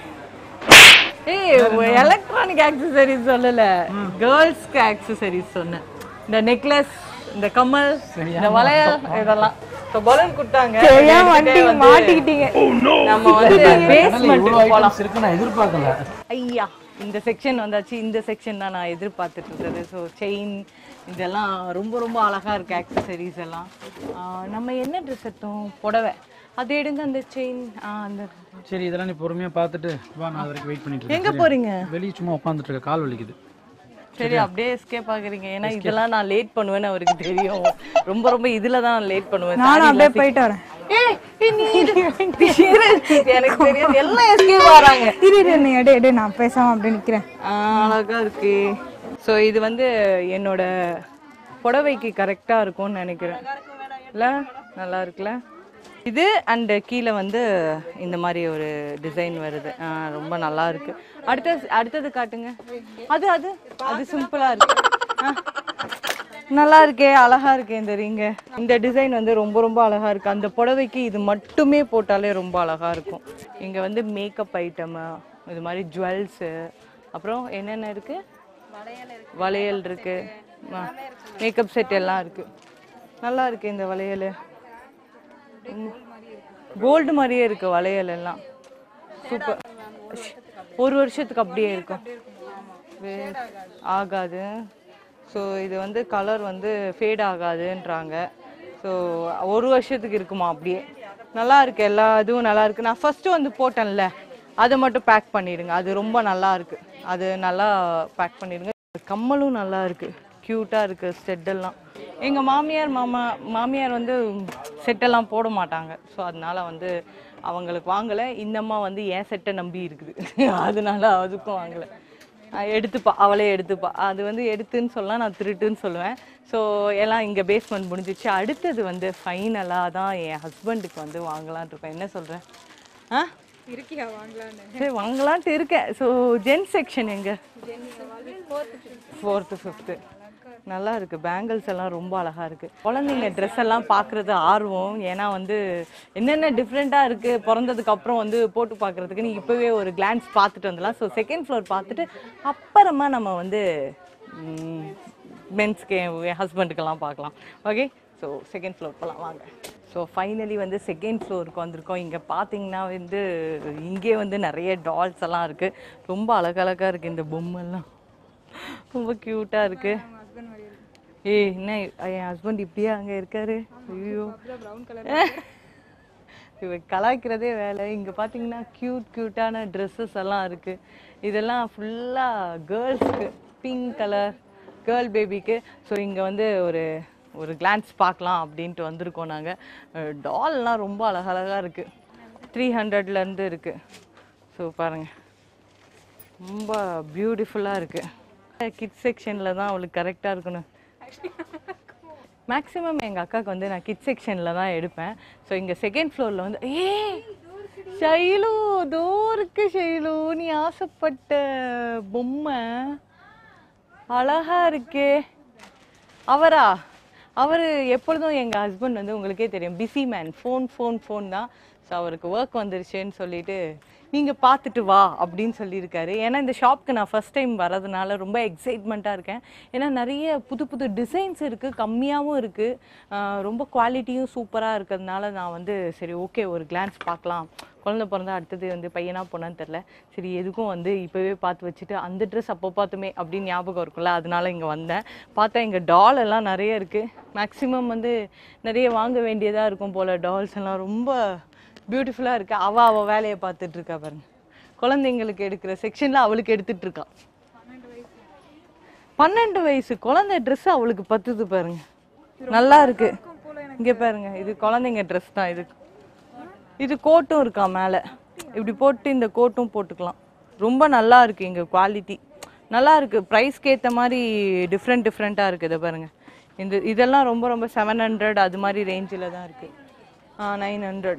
ஏய் எலக்ட்ரானிக் ஆக்சசரிஸ் சொல்லல கேர்ள்ஸ்க்கு ஆக்சசரிஸ் சொன்னேன் இந்த நெக்லஸ் இந்த கம்மல் இந்த வளையல் இதெல்லாம் இப்போ பலூன் கொடுத்தாங்க சரியா எடுத்துட்டே வண்டி வந்து மாட்டிக்கிட்டீங்க நம்ம வந்து பேஸ்மெண்ட் போலாம் இருக்கு நான் எதிர்பார்க்கல ஐயா இந்த செக்ஷன் வந்தாச்சு இந்த செக்ஷன் தான் நான் எதிர்பார்த்துட்டு இருந்தது ஸோ செயின் இதெல்லாம் ரொம்ப ரொம்ப அழகா இருக்கு ஆக்சசரிஸ் எல்லாம் ஆஹ் நம்ம என்ன ட்ரெஸ் எடுத்தோம் புடவை அது எடுங்க அந்த செயின் அந்த சரி இதெல்லாம் நீ பொறுமையா பார்த்துட்டு வா நான் அது வரைக்கும் வெயிட் பண்ணிட்டு இருக்கேன் எங்க போறீங்க வெளியே சும்மா உட்காந்துட்டு இருக்க கால் வலிக்குது சரி அப்படியே எஸ்கேப் ஆகுறீங்க ஏன்னா இதெல்லாம் நான் லேட் பண்ணுவேன்னு அவருக்கு தெரியும் ரொம்ப ரொம்ப இதுல தான் நான் லேட் பண்ணுவேன் நானும் அப்படியே போயிட்டு வரேன் ஏய், ஏய், நீ இது- இரு, எனக்கு தெரியாது எல்லாம் எஸ்கேப் ஆறாங்க இரு இரு நீ எடு எடு நான் பேசாம அப்படியே நிக்கிறேன் ஆ, அழகா இருக்கு ஸோ இது வந்து என்னோட புடவைக்கு கரெக்டா இருக்கும்னு நினைக்கிறேன் இல்ல நல்லா இருக்குல்ல இது அண்ட் கீழே வந்து இந்த மாதிரி ஒரு டிசைன் வருது ஆ, ரொம்ப நல்லா இருக்கு அடுத்த அடுத்தது காட்டுங்க அது அது அது சிம்பிளா இருக்கு ஆ. நல்லா இருக்கே அழகா இருக்கே இந்த ரிங்க இந்த டிசைன் வந்து ரொம்ப ரொம்ப அழகா இருக்கு அந்த புடவைக்கு இது மட்டுமே போட்டாலே ரொம்ப அழகா இருக்கும் இங்க வந்து மேக்கப் ஐட்டம் இது மாதிரி ஜுவல்ஸு அப்புறம் என்னென்ன இருக்கு வளையல் இருக்கு மேக்கப் செட் எல்லாம் இருக்கு நல்லா இருக்கு இந்த வளையல் கோல்டு மாதிரியே இருக்கு வளையல் எல்லாம் சூப்பர் ஒரு வருஷத்துக்கு அப்படியே இருக்கும் வே- ஆகாது ஸோ இது வந்து கலர் வந்து ஃபேட் ஆகாதுன்றாங்க ஸோ ஒரு வருஷத்துக்கு இருக்குமா அப்படியே நல்லா இருக்கு எல்லா இதுவும் நல்லா இருக்கு நான் ஃபர்ஸ்ட் வந்து போட்டேன்ல அதை மட்டும் பேக் பண்ணிடுங்க அது ரொம்ப நல்லா இருக்கு அது நல்லா பேக் பண்ணிடுங்க கம்மலும் நல்லா இருக்கு க்யூட்டா இருக்கு செட்டெல்லாம் எங்க மாமியார் மாமா மாமியார் வந்து செட்டெல்லாம் போட மாட்டாங்க ஸோ அதனால வந்து அவங்களுக்கு வாங்கலை இந்த அம்மா வந்து என் செட்டை நம்பி இருக்குது அதனால அதுக்கும் வாங்கலை அஹ் எடுத்துப்பா அவளே எடுத்துப்பா அது வந்து எடுத்துன்னு சொல்லலாம் நான் திருட்டுன்னு சொல்லுவேன் ஸோ எல்லாம் இங்கே பேஸ்மெண்ட் முடிஞ்சிச்சு அடுத்தது வந்து ஃபைனலாக தான் என் ஹஸ்பண்டுக்கு வந்து வாங்கலாம்னு இருக்கேன் என்ன சொல்கிறேன் ஆ இருக்கியா வாங்கலான்னு சரி வாங்கலான்ட்டு இருக்கேன் ஸோ ஜென் செக்ஷன் எங்க ஃபோர்த்து ஃபிஃப்த்து நல்லா இருக்கு பேங்கிள்ஸ் எல்லாம் ரொம்ப அழகா இருக்கு குழந்தைங்க ட்ரெஸ் எல்லாம் பார்க்கறது ஆர்வம் ஏன்னா வந்து என்னென்ன டிஃப்ரெண்ட்டாக இருக்கு பிறந்ததுக்கு அப்புறம் வந்து போட்டு பார்க்கறதுக்கு நீ இப்போவே ஒரு கிளான்ஸ் பார்த்துட்டு வந்துடலாம் ஸோ செகண்ட் ஃப்ளோர் பார்த்துட்டு அப்புறமா நம்ம வந்து மென்ஸ்க்கு என் ஹஸ்பண்டுக்கெல்லாம் பார்க்கலாம் ஓகே ஸோ செகண்ட் ஃப்ளோர் போகலாம் வாங்க ஸோ ஃபைனலி வந்து செகண்ட் ஃப்ளோருக்கு வந்திருக்கோம் இங்கே பார்த்தீங்கன்னா வந்து இங்கே வந்து நிறைய டால்ஸ் எல்லாம் இருக்குது ரொம்ப அழகழகாக இருக்குது இந்த பொம்மைலாம் ரொம்ப க்யூட்டாக இருக்குது ஏய் என்ன என் ஹஸ்பண்ட் இப்படியே அங்கே இருக்காரு ஐயோ இவ கலாய்க்கிறதே வேலை இங்கே பார்த்தீங்கன்னா க்யூட் க்யூட்டான ட்ரெஸ்ஸஸ் எல்லாம் இருக்குது இதெல்லாம் ஃபுல்லாக கேர்ள்ஸ்க்கு பிங்க் கலர் கேர்ள் பேபிக்கு ஸோ இங்கே வந்து ஒரு ஒரு கிளான்ஸ் பார்க்கலாம் அப்படின்ட்டு வந்திருக்கோம் நாங்கள் டால்லாம் ரொம்ப அழகழகாக இருக்குது த்ரீ ஹண்ட்ரட்லேருந்து இருக்குது ஸோ பாருங்கள் ரொம்ப பியூட்டிஃபுல்லாக இருக்குது கிட்ஸ் செக்ஷனில் தான் அவளுக்கு கரெக்டாக இருக்கணும் மேக்ஸிமம் எங்கள் அக்காவுக்கு வந்து நான் கிட் செக்ஷனில் தான் எடுப்பேன் ஸோ இங்கே செகண்ட் ஃப்ளோரில் வந்து ஏ ஷைலு தோ இருக்கு ஷைலு நீ ஆசைப்பட்ட பொம்மை அழகா இருக்கே அவரா அவர் எப்பொழுதும் எங்கள் ஹஸ்பண்ட் வந்து உங்களுக்கே தெரியும் busy man phone phone phone தான் ஸோ அவருக்கு ஒர்க் வந்துருச்சுன்னு சொல்லிட்டு நீங்கள் பார்த்துட்டு வா அப்படின்னு சொல்லியிருக்காரு ஏன்னா இந்த ஷாப்க்கு நான் ஃபர்ஸ்ட் டைம் வரதுனால ரொம்ப எக்ஸைட்மெண்ட்டாக இருக்கேன் ஏன்னா நிறைய புது புது டிசைன்ஸ் இருக்குது கம்மியாகவும் இருக்குது ரொம்ப குவாலிட்டியும் சூப்பராக இருக்கிறதுனால நான் வந்து சரி ஓகே ஒரு கிளான்ஸ் பார்க்கலாம் குழந்தை பிறந்தா அடுத்தது வந்து பையனா பொண்ணான்னு தெரில சரி எதுக்கும் வந்து இப்போவே பார்த்து வச்சுட்டு அந்த ட்ரெஸ் அப்போ பார்த்துமே அப்படின்னு ஞாபகம் இருக்கும்ல அதனால இங்கே வந்தேன் பார்த்தா இங்கே டால் எல்லாம் நிறைய இருக்குது மேக்ஸிமம் வந்து நிறைய வாங்க வேண்டியதாக இருக்கும் போல் டால்ஸ் எல்லாம் ரொம்ப பியூட்டிஃபுல்லாக இருக்குது அவள் அவள் வேலையை பார்த்துட்டு இருக்கா பாருங்க குழந்தைங்களுக்கு எடுக்கிற செக்ஷனில் அவளுக்கு எடுத்துட்டு இருக்கா பன்னெண்டு வயசு குழந்தை ட்ரெஸ் அவளுக்கு பத்துது பாருங்க நல்லா இருக்கு இங்க பாருங்க இது குழந்தைங்க ட்ரெஸ் தான் இது இது கோட்டும் இருக்கா மேலே இப்படி போட்டு இந்த கோட்டும் போட்டுக்கலாம் ரொம்ப நல்லா இருக்கு இங்க குவாலிட்டி நல்லா இருக்கு ப்ரைஸ்க்கு ஏற்ற மாதிரி டிஃப்ரெண்ட் டிஃப்ரெண்ட்டாக இருக்குது இதை பாருங்க இந்த இதெல்லாம் ரொம்ப ரொம்ப செவன் ஹண்ட்ரட் அது மாதிரி ரேஞ்சில் தான் இருக்கு நைன் ஹண்ட்ரட்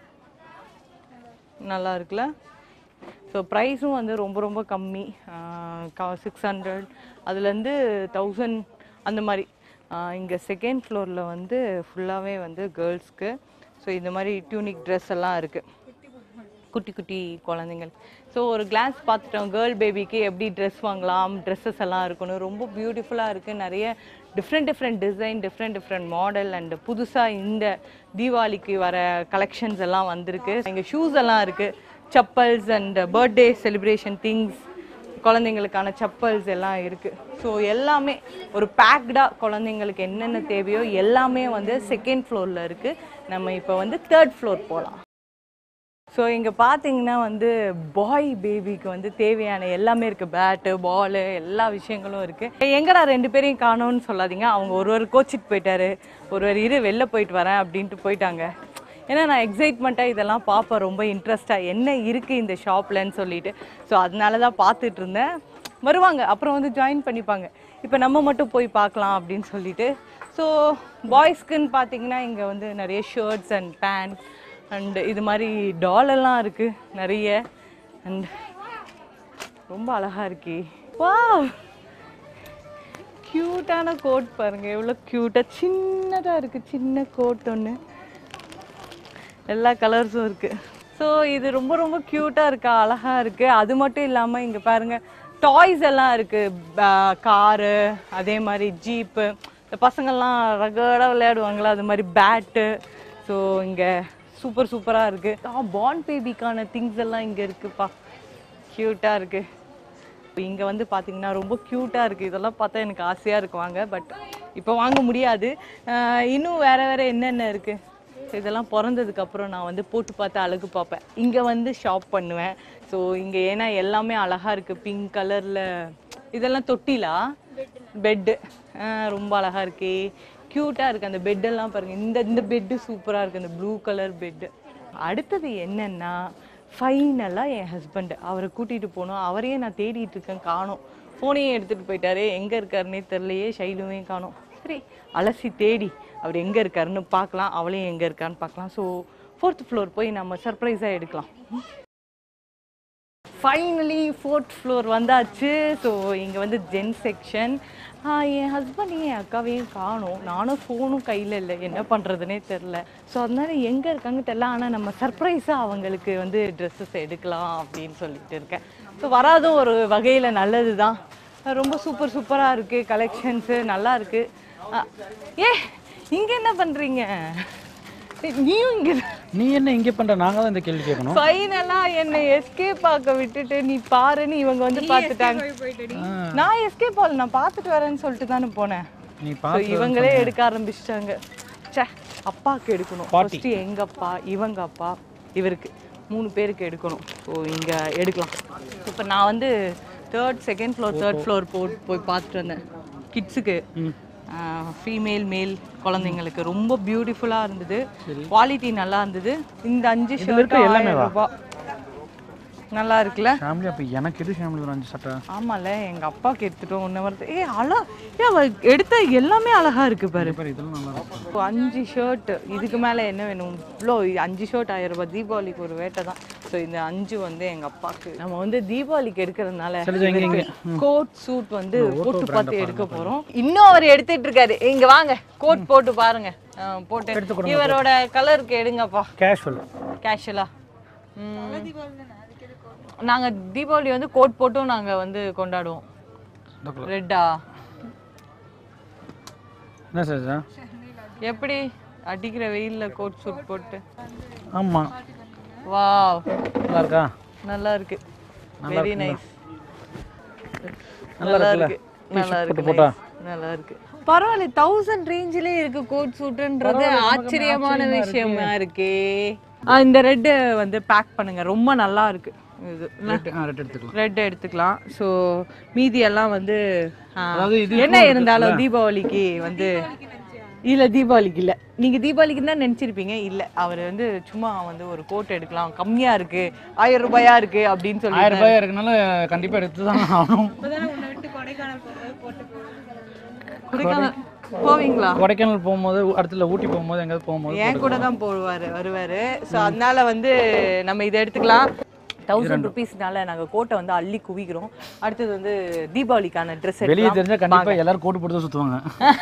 நல்லா இருக்குல்ல ஸோ ப்ரைஸும் வந்து ரொம்ப ரொம்ப கம்மி சிக்ஸ் ஹண்ட்ரட் அதுலேருந்து தௌசண்ட் அந்த மாதிரி இங்கே செகண்ட் ஃப்ளோரில் வந்து ஃபுல்லாகவே வந்து கேர்ள்ஸ்க்கு ஸோ இந்த மாதிரி டியூனிக் ட்ரெஸ் எல்லாம் இருக்குது குட்டி குட்டி குழந்தைங்கள் ஸோ ஒரு கிளான்ஸ் பார்த்துட்டோம் கேர்ள் பேபிக்கு எப்படி ட்ரெஸ் வாங்கலாம் ட்ரெஸ்ஸஸ் எல்லாம் இருக்கணும் ரொம்ப பியூட்டிஃபுல்லாக இருக்குது நிறைய different different design different different model and புதுசாக இந்த தீபாவளிக்கு வர கலெக்ஷன்ஸ் எல்லாம் வந்திருக்கு இங்கே ஷூஸ் எல்லாம் இருக்குது chappals and birthday celebration things குழந்தைங்களுக்கான செப்பல்ஸ் எல்லாம் இருக்குது ஸோ எல்லாமே ஒரு பேக்டாக குழந்தைங்களுக்கு என்னென்ன தேவையோ எல்லாமே வந்து செகண்ட் ஃப்ளோரில் இருக்குது நம்ம இப்போ வந்து தேர்ட் ஃப்ளோர் போகலாம் ஸோ இங்கே பார்த்தீங்கன்னா வந்து பாய் பேபிக்கு வந்து தேவையான எல்லாமே இருக்குது பேட்டு பாலு எல்லா விஷயங்களும் இருக்குது எங்கடா ரெண்டு பேரையும் காணோன்னு சொல்லாதீங்க அவங்க ஒருவர் கோச்சிட்டு போயிட்டாரு ஒருவர் இரு வெளில போயிட்டு வரேன் அப்படின்ட்டு போயிட்டாங்க ஏன்னா நான் எக்ஸைட்மெண்ட்டாக இதெல்லாம் பார்ப்பேன் ரொம்ப இன்ட்ரெஸ்ட்டாக என்ன இருக்குது இந்த ஷாப்லன்னு சொல்லிட்டு ஸோ அதனால தான் பார்த்துட்டு இருந்தேன் வருவாங்க அப்புறம் வந்து ஜாயின் பண்ணிப்பாங்க இப்போ நம்ம மட்டும் போய் பார்க்கலாம் அப்படின்னு சொல்லிட்டு ஸோ பாய்ஸ்க்குன்னு பார்த்தீங்கன்னா இங்கே வந்து நிறைய ஷர்ட்ஸ் அண்ட் பேண்ட் அண்ட் இது மாதிரி டால் எல்லாம் இருக்குது நிறைய அண்ட் ரொம்ப அழகா இருக்கே வா க்யூட்டான கோட் பாருங்க எவ்வளோ க்யூட்டாக சின்னதாக இருக்குது சின்ன கோட் ஒன்று எல்லா கலர்ஸும் இருக்குது ஸோ இது ரொம்ப ரொம்ப க்யூட்டாக இருக்கா அழகாக இருக்குது அது மட்டும் இல்லாமல் இங்கே பாருங்கள் டாய்ஸ் எல்லாம் இருக்குது காரு அதே மாதிரி ஜீப்பு இந்த பசங்கள்லாம் ரகடாக விளையாடுவாங்களா அது மாதிரி பேட்டு ஸோ இங்கே சூப்பர் சூப்பராக இருக்குது ஆ பாண்ட் பேபிக்கான திங்ஸ் எல்லாம் இங்கே இருக்குப்பா க்யூட்டாக இருக்குது இப்போ இங்கே வந்து பார்த்தீங்கன்னா ரொம்ப க்யூட்டாக இருக்குது இதெல்லாம் பார்த்தா எனக்கு ஆசையாக இருக்கு வாங்க பட் இப்போ வாங்க முடியாது ஆஹ் இன்னும் வேறு வேறு என்னென்ன இருக்குது ஸோ இதெல்லாம் பிறந்ததுக்கு அப்புறம் நான் வந்து போட்டு பார்த்து அழகு பார்ப்பேன் இங்கே வந்து ஷாப் பண்ணுவேன் ஸோ இங்கே ஏன்னா எல்லாமே அழகாக இருக்குது பிங்க் கலரில் இதெல்லாம் தொட்டிலா பெட்டு ரொம்ப அழகாக இருக்கே க்யூட்டாக இருக்குது அந்த பெட்டெல்லாம் பாருங்கள் இந்த இந்த பெட்டு சூப்பராக இருக்குது அந்த ப்ளூ கலர் பெட்டு அடுத்தது என்னென்னா ஃபைனலாக என் ஹஸ்பண்ட் அவரை கூட்டிகிட்டு போனோம் அவரையே நான் தேடிட்டு இருக்கேன் காணோம் ஃபோனையும் எடுத்துகிட்டு போயிட்டாரு எங்கே இருக்காருன்னே தெரிலையே ஷைலுமே காணோம் சரி அலசி தேடி அவர் எங்கே இருக்காருன்னு பார்க்கலாம் அவளையும் எங்கே இருக்கான்னு பார்க்கலாம் ஸோ ஃபோர்த் ஃப்ளோர் போய் நம்ம சர்ப்ரைஸாக எடுக்கலாம் ஃபைனலி ஃபோர்த் ஃப்ளோர் வந்தாச்சு ஸோ இங்கே வந்து ஜென் செக்ஷன் என் ஹஸ்பண்ட் என் அக்காவையும் காணும் நானும் ஃபோனும் கையில் இல்லை என்ன பண்ணுறதுனே தெரில ஸோ அதனால எங்கே இருக்காங்க தெரில ஆனால் நம்ம சர்ப்ரைஸாக அவங்களுக்கு வந்து ட்ரெஸ்ஸஸ் எடுக்கலாம் அப்படின்னு சொல்லிட்டு இருக்கேன் ஸோ வராதும் ஒரு வகையில் நல்லது தான் ரொம்ப சூப்பர் சூப்பராக இருக்குது கலெக்ஷன்ஸு நல்லா இருக்குது ஏ இங்கே என்ன பண்ணுறீங்க நீயும் இங்கே நீ என்ன இங்கே பண்ற நாங்க தான் இந்த கேள்வி கேட்கணும் ஃபைனலா என்னை எஸ்கேப் ஆக்க விட்டுட்டு நீ பாருன்னு இவங்க வந்து பார்த்துட்டாங்க நான் எஸ்கேப் ஆகல நான் பார்த்துட்டு வரேன்னு சொல்லிட்டு தானே போனேன் நீ So, பார்த்து இவங்களே எடுக்க ஆரம்பிச்சிட்டாங்க ச்சே அப்பாவுக்கு எடுக்கணும் ஃபர்ஸ்ட் எங்க அப்பா இவங்க அப்பா இவருக்கு மூணு பேருக்கு எடுக்கணும் ஸோ இங்க எடுக்கலாம் இப்போ நான் வந்து third second floor third floor போ போய் பார்த்துட்டு வந்தேன் கிட்ஸுக்கு ஃபீமேல் மேல் குழந்தைங்களுக்கு ரொம்ப பியூட்டிஃபுல்லாக இருந்தது குவாலிட்டி நல்லா இருந்தது இந்த அஞ்சு ஷர்ட் எல்லாமே ரூபாய் நல்லா இருக்குல்ல ஃபேமிலி அப்போ எனக்கு எது ஃபேமிலி ஒரு அஞ்சு சட்டை ஆமால எங்க அப்பாவுக்கு எடுத்துட்டோம் ஒன்று வருது ஏ அழகா ஏ அவ எடுத்த எல்லாமே அழகா இருக்கு பாரு பாரு இதெல்லாம் நல்லா இருக்கும் இப்போ அஞ்சு ஷர்ட் இதுக்கு மேல என்ன வேணும் இவ்வளோ அஞ்சு ஷர்ட் ஆயிரம் ரூபாய் தீபாவளிக்கு ஒரு வேட்டை தான் ஸோ இந்த அஞ்சு வந்து எங்க அப்பாவுக்கு நம்ம வந்து தீபாவளிக்கு எடுக்கிறதுனால சரி, இங்க, இங்க. கோட் சூட் வந்து போட்டு பார்த்து எடுக்க போறோம் இன்னும் அவர் எடுத்துட்டு இருக்காரு இங்க வாங்க கோட் போட்டு பாருங்க ஆ, போட்டு இவரோட கலருக்கு எடுங்கப்பா கேஷுவல் கேஷுவலா நாங்க தீபாவளி வந்து கோட் போட்டும் நாங்க வந்து கொண்டாடுவோம் ரெட்டா என்ன சார் சார் எப்படி அடிக்கிற வெயில்ல கோட் சூட் போட்டு ஆமாம் வாவ் நல்லா இருக்கா நல்லா இருக்கு நல்லா வெரி இருக்குல்ல? நைஸ் நல்லா நல்லா இருக்குல்ல? இருக்கு நல்லா T-shirt இருக்கு போட்டு போட்டா? nice. நல்லா இருக்கு பரவாயில்ல தௌசண்ட் ரேஞ்சிலே இருக்கு கோட் சூட்டுன்றது ஆச்சரியமான விஷயமா இருக்கே ஆ, இந்த ரெட்டு வந்து பேக் பண்ணுங்க ரொம்ப நல்லா இருக்கு இது ரெட் ஆ ரெட் எடுத்துக்கலாம் ரெட் எடுத்துக்கலாம் ஸோ மீதி எல்லாம் வந்து ஆ, அதாவது இது என்ன இருந்தாலும் தீபாவளிக்கு வந்து இல்ல தீபாவளிக்கு இல்ல நீங்க தீபாவளிக்கு தான் நினைச்சிருப்பீங்க இல்ல அவர் வந்து சும்மா வந்து ஒரு கோட் எடுக்கலாம் கம்மியா இருக்கு ஆயிரம் ரூபாயா இருக்கு அப்படின்னு சொல்லி ஆயிரம் ரூபாய் இருக்கனால கண்டிப்பா எடுத்து தான் ஆகணும் கொடைக்கானல் போவீங்களா கொடைக்கானல் போகும்போது அடுத்துல ஊட்டி போகும்போது எங்கேயாவது போகும்போது என் கூட தான் போடுவாரு வருவாரு ஸோ அதனால வந்து நம்ம இதை எடுத்துக்கலாம் தௌசண்ட் ருபீஸ்னால நாங்க கோட்டை வந்து அள்ளி குவிக்கிறோம் அடுத்தது வந்து தீபாவளிக்கான ட்ரெஸ் வெளியே தெரிஞ்சா கண்டிப்பா எல்லாரும் கோட்டு போட்டு தான் சுத்துவாங்க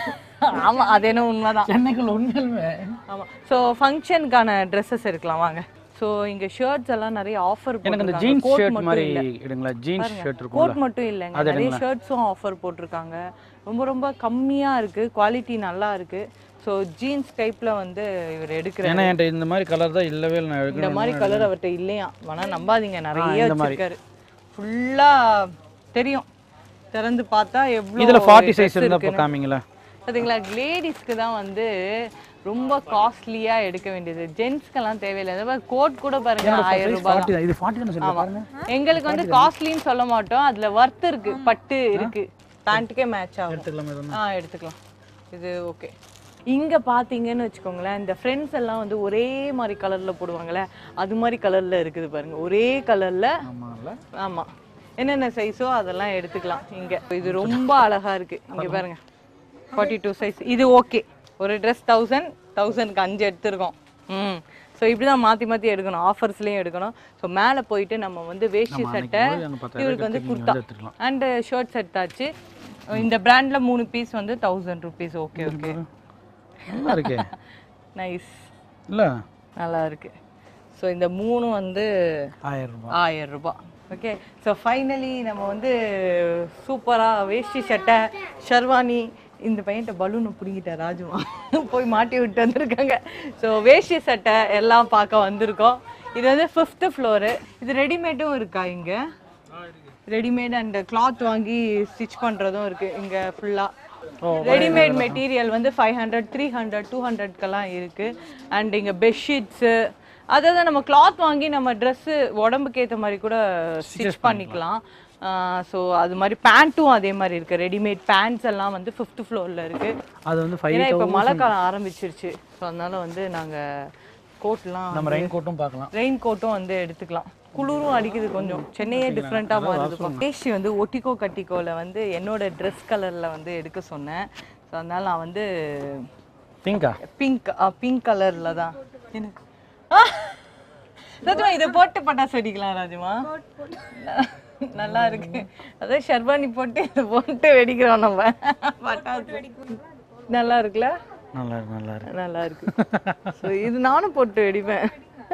ஆமா அது என்ன உண்மைதான் சென்னைக்குள்ள உண்மையிலுமே ஆமா ஸோ ஃபங்க்ஷனுக்கான ட்ரெஸ்ஸஸ் இருக்கலாம் வாங்க ஸோ இங்க ஷர்ட்ஸ் எல்லாம் நிறைய ஆஃபர் எனக்கு அந்த ஜீன்ஸ் ஷர்ட் மாதிரி எடுங்களா ஜீன்ஸ் ஷர்ட் கோட் இருக்கும்ல மட்டும் இல்லைங்க நிறைய ஷர்ட்ஸும் ஆஃபர் போட்டிருக்காங்க ரொம்ப ரொம்ப கம்மியா இருக்கு குவாலிட்டி நல்லா இருக்கு ஸோ ஜீன்ஸ் டைப்ல வந்து இவர் எடுக்கிற ஏன்னா என்கிட்ட இந்த மாதிரி கலர் தான் இல்லவே இல்லை நான் இந்த எடுக்கணும் மாதிரி கலர் அவர்கிட்ட இல்லையா வேணா நம்பாதீங்க நிறைய இந்த மாதிரி. வச்சிருக்காரு ஃபுல்லா தெரியும் திறந்து பார்த்தா எவ்வளோ இதுல ஃபார்ட்டி சைஸ் dress இருந்தா இருக்குன்னு. காமிங்களா பாத்தீங்களா லேடிஸ்க்கு தான் வந்து ரொம்ப காஸ்ட்லியா எடுக்க வேண்டியது ஜென்ஸ்க்கெல்லாம் தேவையில்லை இந்த மாதிரி கோட் கூட பாருங்க ஆயிரம் ரூபாய் தான். ஃபார்ட்டி இது ஃபார்ட்டி தானே சொல்லுங்க பாருங்க எங்களுக்கு வந்து காஸ்ட்லின்னு சொல்ல மாட்டோம் அதுல ஒர்த் இருக்கு பட்டு இருக்கு பேண்ட்டுக்கே மேட்ச் ஆகும் எடுத்துக்கலாமா இது? ஆ எடுத்துக்கலாம் இது ஓகே இங்க பாத்தீங்கன்னு வச்சுக்கோங்களேன் இந்த ஃப்ரெண்ட்ஸ் எல்லாம் வந்து ஒரே மாதிரி கலர்ல போடுவாங்கல்ல அது மாதிரி கலர்ல இருக்குது பாருங்க ஒரே கலர்ல ஆமாம்ல ஆமா என்னென்ன சைஸோ அதெல்லாம் எடுத்துக்கலாம் இங்க இது ரொம்ப அழகா இருக்கு இங்க பாருங்க ஃபார்ட்டி டூ சைஸ் இது ஓகே ஒரு ட்ரெஸ் தௌசண்ட் தௌசண்ட்க்கு அஞ்சு எடுத்திருக்கோம் ம் ஸோ இப்படி தான் மாற்றி மாற்றி எடுக்கணும் ஆஃபர்ஸ்லேயும் எடுக்கணும் ஸோ மேலே போயிட்டு நம்ம வந்து வேஷ்டி சட்டை போய் அங்க பத்தாயிரம் இவருக்கு வந்து எடுத்து குர்த்தா வந்து எடுத்துக்கலாம். அண்டு ஷர்ட் செட் ஆச்சு இந்த பிராண்ட்ல மூணு பீஸ் வந்து தௌசண்ட் ருபீஸ் ஓகே ஓகே நல்லா இருக்கே நைஸ் இல்ல நல்லா இருக்கு ஸோ இந்த மூணு வந்து ஆயிரம் ரூபாய் ஆயிரம் ரூபாய் ஓகே ஸோ ஃபைனலி நம்ம வந்து சூப்பராக வேஷ்டி சட்டை ஷர்வானி இந்த பையன்கிட்ட பலூனை பிடிங்கிட்டேன் ராஜுமா போய் மாட்டி விட்டு வந்திருக்காங்க ஸோ வேஷ்டி சட்டை எல்லாம் பார்க்க வந்திருக்கோம் இது வந்து ஃபிஃப்த்து ஃப்ளோரு இது ரெடிமேடும் இருக்கா இங்கே ரெடிமேட் அண்ட் கிளாத் வாங்கி ஸ்டிச் பண்ணுறதும் இருக்குது இங்கே ஃபுல்லாக ரெடிமேட் மெட்டீரியல் வந்து five hundred three hundred two ஹண்ட்ரட்க்கெல்லாம் இருக்குது அண்ட் இங்கே பெட்ஷீட்ஸு அதாவது நம்ம கிளாத் வாங்கி நம்ம ட்ரெஸ்ஸு உடம்புக்கு ஏற்ற மாதிரி கூட ஸ்டிச் பண்ணிக்கலாம் ஸோ அது மாதிரி பேண்ட்டும் அதே மாதிரி இருக்குது ரெடிமேட் பேண்ட்ஸ் எல்லாம் வந்து ஃபிஃப்த் ஃப்ளோரில் இருக்குது அது வந்து ஃபைவ் ஏன்னா இப்போ மழை காலம் ஆரம்பிச்சிருச்சு ஸோ அதனால வந்து நாங்கள் கோட்லாம் நம்ம ரெயின் கோட்டும் பார்க்கலாம் ரெயின் கோட்டும் வந்து எடுத்துக்கலாம் குளிரும் அடிக்குது கொஞ்சம் சென்னையே டிஃப்ரெண்ட்டாக மாறுது வேஷ்டி வந்து ஒட்டிக்கோ கட்டிக்கோல வந்து என்னோட ட்ரெஸ் கலரில் வந்து எடுக்க சொன்னேன் ஸோ அதனால நான் வந்து பிங்கா பிங்க் பிங்க் கலரில் தான் எனக்கு ஆ! ராஜுமா இதை போட்டு பட்டாசு வெடிக்கலாம் ராஜுமா நல்லா இருக்கு அதான் ஷர்பானி போட்டு இதை போட்டு வெடிக்கிறோம் நம்ம பட்டாசு நல்லா இருக்குல்ல நல்லா இருக்கு நல்லா இருக்கு நல்லா இருக்கு ஸோ இது நானும் போட்டு வெடிப்பேன்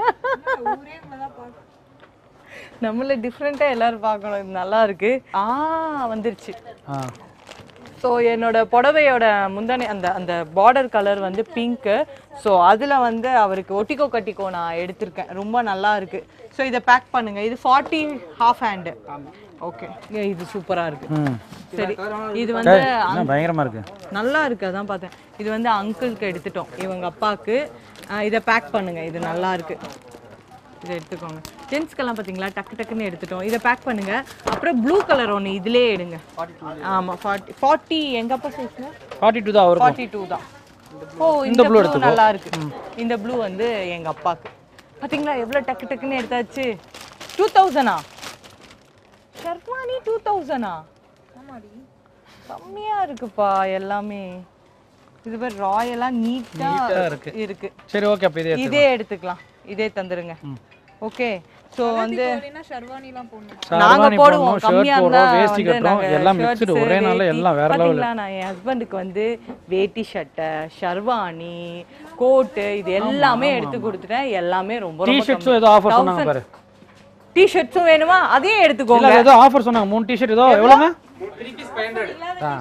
நம்மள டிஃப்ரெண்ட்டாக எல்லாரும் பார்க்கணும் இது நல்லா இருக்கு ஆ வந்துருச்சு ஆ ஸோ என்னோட புடவையோட முந்தானி அந்த அந்த பார்டர் கலர் வந்து பிங்க்கு ஸோ அதில் வந்து அவருக்கு ஒட்டிக்கோ கட்டிக்கோ நான் எடுத்திருக்கேன் ரொம்ப நல்லா இருக்கு ஸோ இதை பேக் பண்ணுங்க இது ஃபார்ட்டி ஹாஃப் ஹேண்டு ஓகே இது சூப்பராக இருக்கு ம் சரி இது வந்து என்ன பயங்கரமா இருக்கு நல்லா இருக்கு அதான் பார்த்தேன் இது வந்து அங்கிளுக்கு எடுத்துட்டோம் இவங்க அப்பாவுக்கு ஆஹ் இதை பேக் பண்ணுங்க இது நல்லா இருக்கு இதை எடுத்துக்கோங்க ஜென்ஸ்க்கெல்லாம் பார்த்தீங்களா டக்கு டக்குன்னு எடுத்துட்டோம் இதை பேக் பண்ணுங்க அப்புறம் ப்ளூ கலர் ஒன்று இதுலயே எடுங்க ஆமாம் ஃபார்ட்டி ஃபார்ட்டி எங்க அப்பா சைஸ்ல ஃபார்ட்டி டூ தான் வரும் ஃபார்ட்டி டூ தான் ஓ இந்த ப்ளூ நல்லா இருக்கு இந்த ப்ளூ வந்து எங்க அப்பாவுக்கு பாத்தீங்களா எவ்வளவு டக்கு டக்குன்னு எடுத்தாச்சு டூ தௌசண்டா ஷர்மானி டூ தௌசண்டா கம்மியா இருக்குப்பா எல்லாமே இது பேர் ராயலா நீட்டா இருக்கு. இருக்கு சரி ஓகே அப்போ இதே இதே எடுத்துக்கலாம் இதே தந்துருங்க ஓகே சோ வந்து ஷர்வானிலாம் போடணும் நாங்க சர்வாணி போடுவோம் போடணும், கம்மியா shirt இருந்தா போடுறோம், வேஷ்டி வந்து கட்டுறோம், நாங்க எல்லாம் shirts, mixed ஒரே நாள்ல வேட்டி. எல்லாம் வேற level. பாத்தீங்களா, நான் என் ஹஸ்பண்டுக்கு வந்து வேட்டி சட்டை ஷர்வானி கோட்டு இது எல்லாமே எடுத்து கொடுத்துட்டேன் எல்லாமே ரொம்ப டி ஷர்ட்ஸும் ஏதோ ஆஃபர் சொன்னாங்க பாரு டி ஷர்ட்ஸும் வேணுமா அதையும் இல்ல எடுத்துக்கோங்க அது ஏதோ ஆஃபர் சொன்னாங்க மூணு டி ஷர்ட் ஏதோ எவ்வளோங்க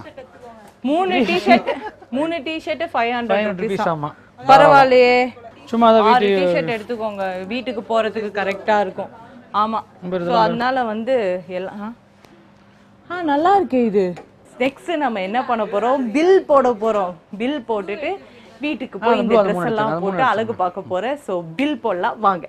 மூணு டி ஷர்ட் மூணு T shirt five hundred rupees rupees ஆமா பரவாயில்லையே சும்மா அதை ஆறு டிஷர்ட் எடுத்துக்கோங்க வீட்டுக்கு போறதுக்கு கரெக்டா இருக்கும் ஆமா ஸோ அதனால வந்து எல்லாம் ஆ? ஆ நல்லா இருக்கு இது நெக்ஸ்ட் நம்ம என்ன பண்ண போறோம் பில் போட போறோம் பில் போட்டுட்டு வீட்டுக்கு போய் இந்த ட்ரெஸ் எல்லாம் போட்டு அழகு பார்க்க போறேன் ஸோ பில் போடலாம் வாங்க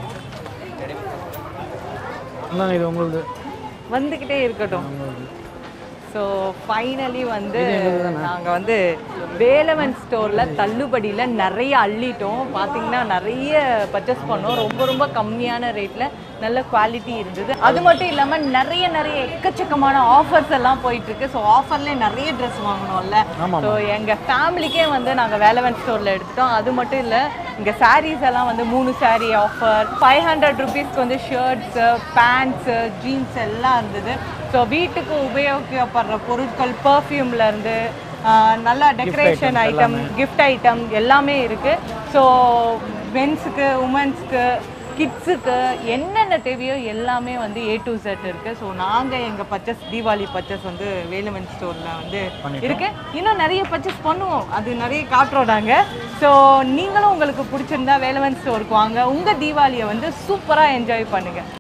இந்தாங்க இது உங்களுது வந்துக்கிட்டே இருக்கட்டும் ஸோ ஃபைனலி வந்து நாங்கள் வந்து வேலவன் ஸ்டோரில் தள்ளுபடியில் நிறைய அள்ளிட்டோம் பார்த்தீங்கன்னா நிறைய பர்ச்சேஸ் பண்ணோம் ரொம்ப ரொம்ப கம்மியான ரேட்டில் நல்ல குவாலிட்டி இருந்தது அது மட்டும் இல்லாமல் நிறைய நிறைய எக்கச்சக்கமான ஆஃபர்ஸ் எல்லாம் போயிட்டு இருக்கு ஸோ ஆஃபர்லேயே நிறைய ட்ரெஸ் வாங்கணும்ல ஸோ எங்கள் ஃபேமிலிக்கே வந்து நாங்கள் வேலவன் ஸ்டோரில் எடுத்துட்டோம் அது மட்டும் இல்லை இங்கே sarees எல்லாம் வந்து மூணு saree ஆஃபர் ஃபைவ் ஹண்ட்ரட் ருபீஸ்க்கு வந்து ஷர்ட்ஸு பேண்ட்ஸு ஜீன்ஸ் எல்லாம் இருந்தது ஸோ வீட்டுக்கு உபயோகிக்கப்படுற பொருட்கள் பர்ஃப்யூம்ல இருந்து ஆஹ், நல்ல டெக்கரேஷன் ஐட்டம் கிஃப்ட் ஐட்டம் எல்லாமே இருக்கு ஸோ மென்ஸுக்கு உமன்ஸ்க்கு கிட்ஸுக்கு என்னென்ன தேவையோ எல்லாமே வந்து ஏ டு செட் இருக்கு ஸோ நாங்கள் எங்கள் பர்ச்சேஸ் தீபாவளி பர்ச்சேஸ் வந்து வேலுமன் ஸ்டோரில் வந்து இருக்கு இன்னும் நிறைய பர்ச்சேஸ் பண்ணுவோம் அது நிறைய காட்டுறோம் நாங்கள் ஸோ நீங்களும் உங்களுக்கு பிடிச்சிருந்தா வேலவன் ஸ்டோருக்கு வாங்க உங்கள் தீபாவளியை வந்து சூப்பராக என்ஜாய் பண்ணுங்க